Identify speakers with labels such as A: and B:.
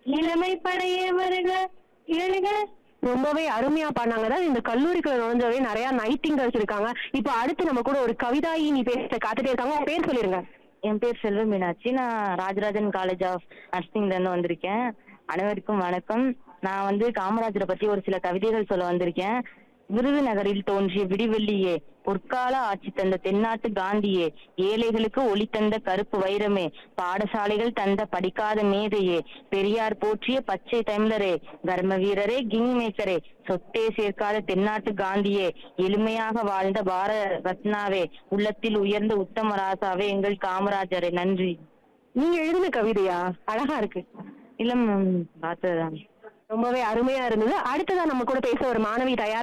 A: இளமை படையே வருக எழுக
B: ரொம்பவே அருமையா பாடினாங்க அதாவது இந்த கல்லூரிக்குள்ள நுழைஞ்சவே நிறைய நைட்டிங்கல்ஸ் இருக்காங்க இப்போ அடுத்து நம்ம கூட ஒரு கவிதாயி நீ பேச காத்துட்டே இருக்காங்க உங்க பேர் சொல்லிருங்க
A: என் பேர் செல்வ மீனாட்சி நான் ராஜராஜன் காலேஜ் ஆஃப் நர்சிங்ல இருந்து வந்திருக்கேன் அனைவருக்கும் வணக்கம் நான் வந்து காமராஜரை பத்தி ஒரு சில கவிதைகள் சொல்ல வந்திருக்கேன் விருதுநகரில் தோன்றிய விடிவெள்ளியே பொற்கால ஆட்சி தந்த தென்னாட்டு காந்தியே ஏழைகளுக்கு ஒளி தந்த கருப்பு வைரமே பாடசாலைகள் தந்த படிக்காத மேதையே பெரியார் போற்றிய பச்சை தமிழரே கர்ம வீரரே கிங் மேக்கரே சொத்தே சேர்க்காத தென்னாட்டு காந்தியே எளிமையாக வாழ்ந்த பாரத ரத்னாவே உள்ளத்தில் உயர்ந்த உத்தம ராசாவே எங்கள் காமராஜரே நன்றி
B: நீங்க எழுதின கவிதையா அழகா இருக்கு
A: இல்ல மேம் பார்த்ததுதான்
B: ரொம்பவே அருமையா இருந்தது அடுத்ததா நம்ம கூட பேச ஒரு மாணவி தயார்